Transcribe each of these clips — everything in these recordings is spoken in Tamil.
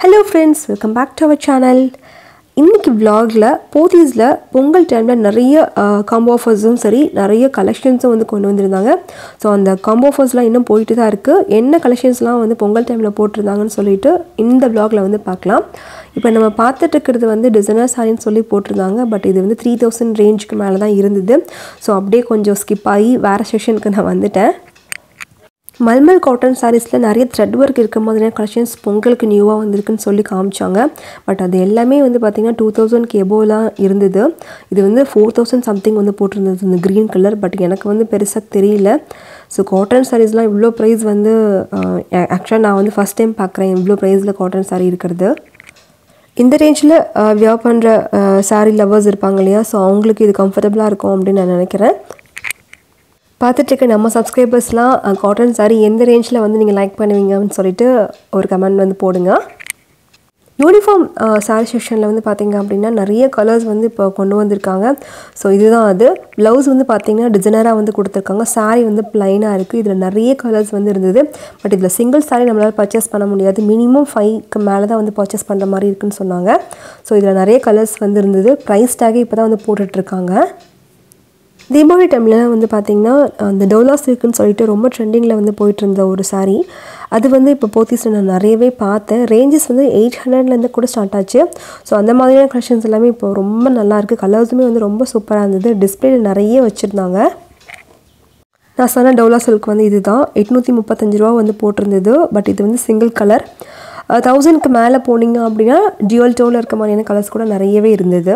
hello friends welcome back to our channel இன்றைக்கி vlogல போத்தீஸில் பொங்கல் டைமில் நிறைய காம்போ ஆஃபர்ஸும் சரி நிறைய கலெக்ஷன்ஸும் வந்து கொண்டு வந்திருந்தாங்க ஸோ அந்த காம்போ ஆஃபர்ஸ்லாம் இன்னும் போயிட்டு தான் இருக்குது என்ன கலெக்ஷன்ஸ்லாம் வந்து பொங்கல் டைமில் போட்டிருந்தாங்கன்னு சொல்லிட்டு இந்த vlogல வந்து பார்க்கலாம் இப்போ நம்ம பார்த்துட்டு இருக்கிறது வந்து டிசைனர் சாரின்னு சொல்லி போட்டிருந்தாங்க பட் இது வந்து த்ரீ தௌசண்ட் ரேஞ்சுக்கு மேலே தான் இருந்தது ஸோ அப்படியே கொஞ்சம் ஸ்கிப் ஆகி வேறு செஷனுக்கு நான் வந்துட்டேன் மல்மல் காட்டன் சாரீஸில் நிறைய த்ரெட் ஒர்க் இருக்க மாதிரியான கலெக்ஷன்ஸ் பொங்கலுக்கு நியூவாக வந்திருக்குன்னு சொல்லி காமிச்சாங்க பட் அது எல்லாமே வந்து பார்த்திங்கன்னா டூ தௌசண்ட் கேபோலாம் இருந்தது இது வந்து ஃபோர் தௌசண்ட் சம்திங் வந்து போட்டிருந்தது இந்த க்ரீன் கலர் பட் எனக்கு வந்து பெருசாக தெரியல ஸோ காட்டன் சாரீஸ்லாம் இவ்வளோ ப்ரைஸ் வந்து ஆக்சுவலாக நான் வந்து ஃபஸ்ட் டைம் பார்க்குறேன் இவ்வளோ ப்ரைஸில் காட்டன் சாரீ இருக்கிறது இந்த ரேஞ்சில் வியர் பண்ணுற சாரீ லவர்ஸ் இருப்பாங்க இல்லையா ஸோ அவங்களுக்கு இது கம்ஃபர்டபுளாக இருக்கும் அப்படின்னு நான் நினைக்கிறேன் பார்த்துட்டு இருக்க நம்ம சப்ஸ்கிரைபர்ஸ்லாம் காட்டன் சாரீ எந்த ரேஞ்சில் வந்து நீங்கள் லைக் பண்ணுவீங்கன்னு சொல்லிட்டு ஒரு கமெண்ட் வந்து போடுங்க யூனிஃபார்ம் சாரீ செக்ஷனில் வந்து பார்த்தீங்க அப்படின்னா நிறைய கலர்ஸ் வந்து இப்போ கொண்டு வந்திருக்காங்க ஸோ இதுதான் அது ப்ளவுஸ் வந்து பார்த்தீங்கன்னா டிசைனராக வந்து கொடுத்துருக்காங்க சாரீ வந்து ப்ளைனாக இருக்குது இதில் நிறைய கலர்ஸ் வந்து இருந்தது பட் இதில் சிங்கிள் சாரீ நம்மளால் பர்ச்சேஸ் பண்ண முடியாது மினிமம் ஃபைவ்க்கு மேலே தான் வந்து பர்ச்சேஸ் பண்ணுற மாதிரி இருக்குன்னு சொன்னாங்க ஸோ இதில் நிறைய கலர்ஸ் வந்து இருந்தது ப்ரைஸ் டேகே இப்போ தான் வந்து போட்டுட்ருக்காங்க தீபாவளி டைமில் வந்து பார்த்திங்கன்னா அந்த டோலா சில்க்குன்னு சொல்லிட்டு ரொம்ப ட்ரெண்டிங்கில் வந்து போயிட்டு இருந்த ஒரு சாரீ அது வந்து இப்போ போத்தீஸில் நான் நிறையவே பார்த்தேன் ரேஞ்சஸ் வந்து எயிட் ஹண்ட்ரட்லேருந்து கூட ஸ்டார்ட் ஆச்சு ஸோ அந்த மாதிரியான கலெக்ஷன்ஸ் எல்லாமே இப்போ ரொம்ப நல்லா இருக்குது கலர்ஸுமே வந்து ரொம்ப சூப்பராக இருந்தது டிஸ்பிளேல நிறைய வச்சுருந்தாங்க நான் சொன்ன டோலா சில்க் வந்து இதுதான் எட்நூற்றி முப்பத்தஞ்சு ரூபா வந்து போட்டிருந்தது பட் இது வந்து சிங்கிள் கலர் தௌசண்ட்க்கு மேலே போனீங்க அப்படின்னா டியூவல் டோவில் இருக்க மாதிரியான கலர்ஸ் கூட நிறையவே இருந்தது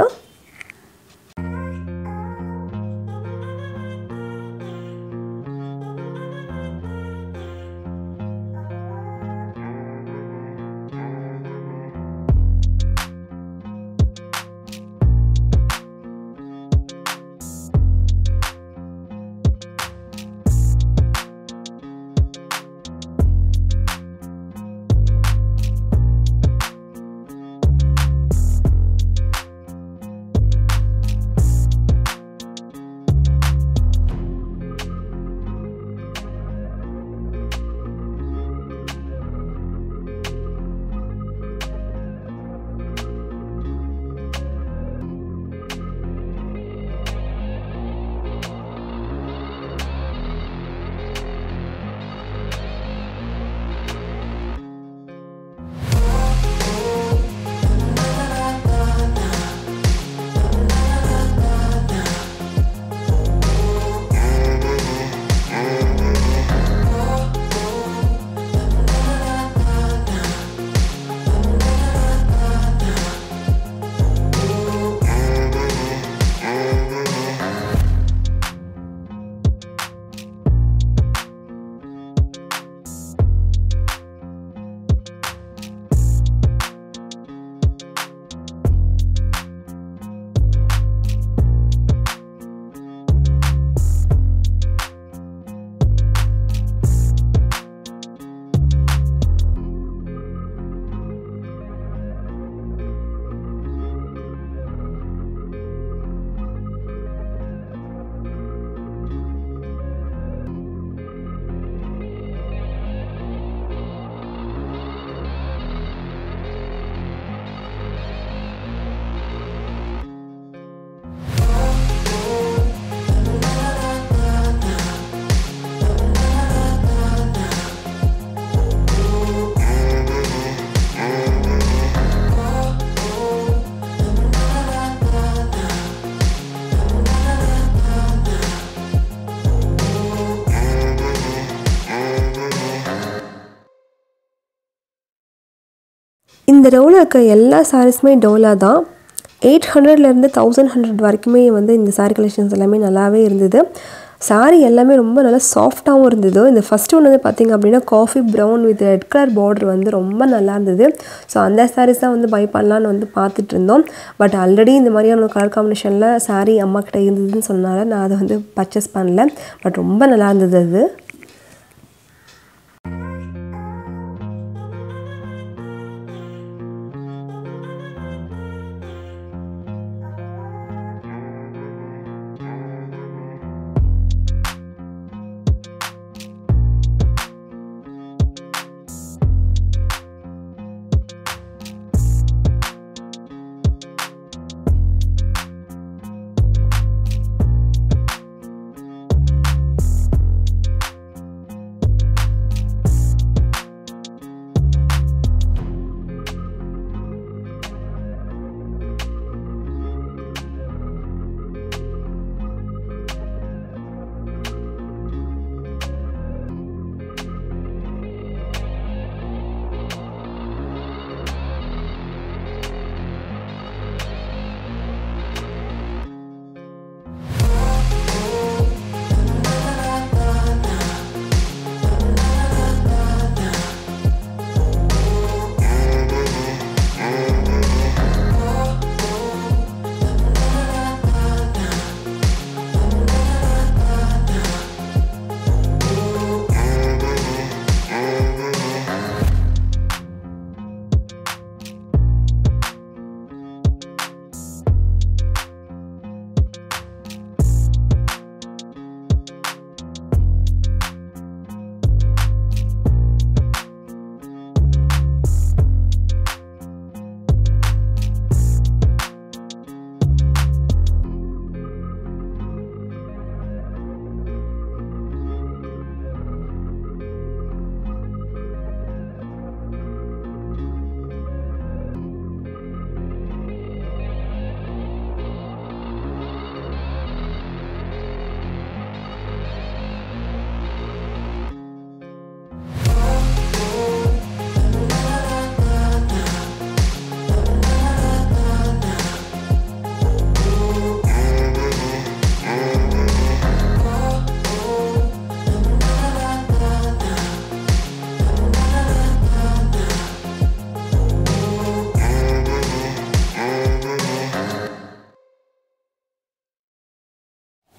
இந்த ரோவில் இருக்க எல்லா சாரீஸுமே டோலா தான் எயிட் ஹண்ட்ரட்லேருந்து தௌசண்ட் ஹண்ட்ரட் வரைக்குமே வந்து இந்த சாரீ கலெக்ஷன்ஸ் எல்லாமே நல்லாவே இருந்தது சாரீ எல்லாமே ரொம்ப நல்லா சாஃப்டாகவும் இருந்தது இந்த ஃபஸ்ட்டு ஒன்று வந்து பார்த்திங்க அப்படின்னா coffee brown with red colour border வந்து ரொம்ப நல்லா இருந்தது ஸோ அந்த சாரீஸ் தான் வந்து பை பண்ணலான்னு வந்து பார்த்துட்டு இருந்தோம் பட் ஆல்ரெடி இந்த மாதிரியான ஒரு கலர் காம்பினேஷனில் சாரீ அம்மா கிட்ட இருந்ததுன்னு சொன்னால நான் அதை வந்து பர்ச்சேஸ் பண்ணல பட் ரொம்ப நல்லா இருந்தது அது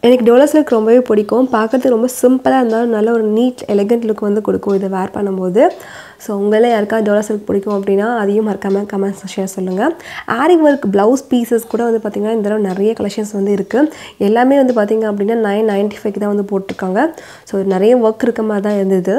எனக்கு டோலா சில்க் ரொம்பவே பிடிக்கும் பார்க்கறதுக்கு ரொம்ப சிம்பிளாக இருந்தாலும் நல்ல ஒரு நீட் எலகண்ட் லுக் வந்து கொடுக்கும் இதை வேர் பண்ணும்போது ஸோ உங்களே யாருக்காவது டோலா சில்க் பிடிக்கும் அப்படின்னா அதையும் மறக்காமல் கமெண்ட் செக்ஷன் சொல்லுங்கள் ஆரி ஒர்க் ப்ளவுஸ் பீசஸ் கூட வந்து பார்த்திங்கன்னா இந்த தடவை நிறைய கலெக்ஷன்ஸ் வந்து இருக்குது எல்லாமே வந்து பார்த்திங்க அப்படின்னா நைன் நைன்ட்டி ஃபைவ் தான் வந்து போட்டிருக்காங்க ஸோ நிறைய ஒர்க் இருக்க மாதிரி தான் இருந்தது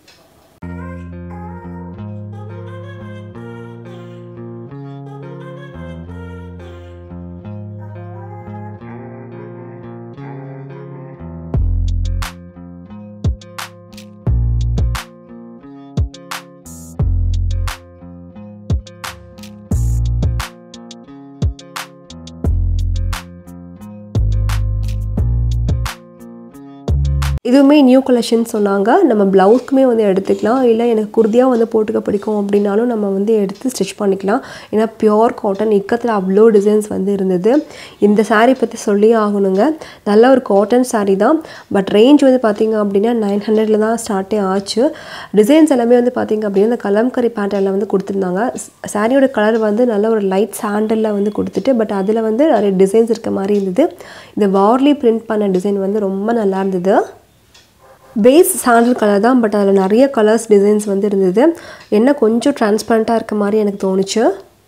இதுவுமே நியூ கலெக்ஷன் சொன்னாங்க நம்ம ப்ளவுஸ்க்குமே வந்து எடுத்துக்கலாம் இல்லை எனக்கு குர்தியாக வந்து போட்டுக்க பிடிக்கும் அப்படின்னாலும் நம்ம வந்து எடுத்து ஸ்டிச் பண்ணிக்கலாம் ஏன்னா பியோர் காட்டன் இக்கத்தில் அவ்வளோ டிசைன்ஸ் வந்து இருந்தது இந்த saree பற்றி சொல்லி ஆகணுங்க நல்ல ஒரு காட்டன் saree தான் பட் ரேஞ்ச் வந்து பார்த்திங்க அப்படின்னா நைன் ஹண்ட்ரடில் தான் ஸ்டார்ட்டே ஆச்சு டிசைன்ஸ் எல்லாமே வந்து பார்த்திங்க அப்படின்னா இந்த கலம்கரி பேட்டர்னில் வந்து கொடுத்துருந்தாங்க சாரியோட கலர் வந்து நல்ல ஒரு லைட் சாண்டலில் வந்து கொடுத்துட்டு பட் அதில் வந்து நிறைய டிசைன்ஸ் இருக்க மாதிரி இருந்தது இந்த வார்லி பிரிண்ட் பண்ண டிசைன் வந்து ரொம்ப நல்லா இருந்தது பேஸ் சாண்டல் கலர் தான் பட் அதில் நிறைய கலர்ஸ் டிசைன்ஸ் வந்து இருந்தது என்ன கொஞ்சம் டிரான்ஸ்பரண்ட்டாக இருக்க மாதிரி எனக்கு தோணுச்சு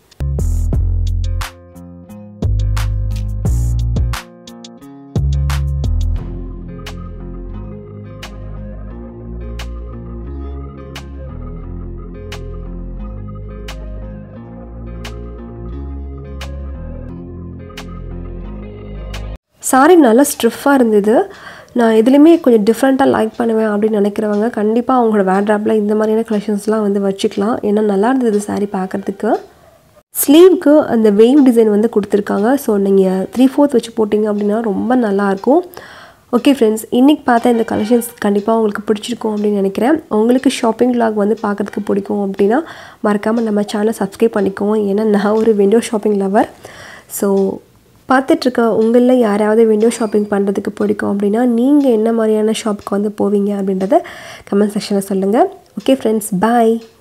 சாரி நல்லா ஸ்ட்ரிஃபாக இருந்தது நான் இதுலேயுமே கொஞ்சம் டிஃப்ரெண்ட்டாக லைக் பண்ணுவேன் அப்படின்னு நினைக்கிறவங்க கண்டிப்பாக அவங்களோட வேட்ராப்பில் இந்த மாதிரியான கலெக்ஷன்ஸ்லாம் வந்து வச்சுக்கலாம் ஏன்னா நல்லா இருந்தது சாரி பார்க்குறதுக்கு ஸ்லீவ்க்கு அந்த வெயிவ் டிசைன் வந்து கொடுத்துருக்காங்க ஸோ நீங்கள் த்ரீ ஃபோர்த் வச்சு போட்டிங்க அப்படின்னா ரொம்ப நல்லாயிருக்கும் ஓகே ஃப்ரெண்ட்ஸ் இன்றைக்கி பார்த்த இந்த கலெக்ஷன்ஸ் கண்டிப்பாக உங்களுக்கு பிடிச்சிருக்கும் அப்படின்னு நினைக்கிறேன் உங்களுக்கு ஷாப்பிங் vlog வந்து பார்க்கறதுக்கு பிடிக்கும் அப்படின்னா மறக்காமல் நம்ம சேனலை சப்ஸ்கிரைப் பண்ணிக்கோங்க ஏன்னா நான் ஒரு விண்டோ ஷாப்பிங் லவர் ஸோ பார்த்துட்ருக்க உங்களில் யாராவது விண்டோ ஷாப்பிங் பண்ணுறதுக்கு பிடிக்கும் அப்படின்னா நீங்கள் என்ன மாதிரியான ஷாப்புக்கு வந்து போவீங்க அப்படின்றத கமெண்ட் செக்ஷனில் சொல்லுங்கள் ஓகே ஃப்ரெண்ட்ஸ் பாய்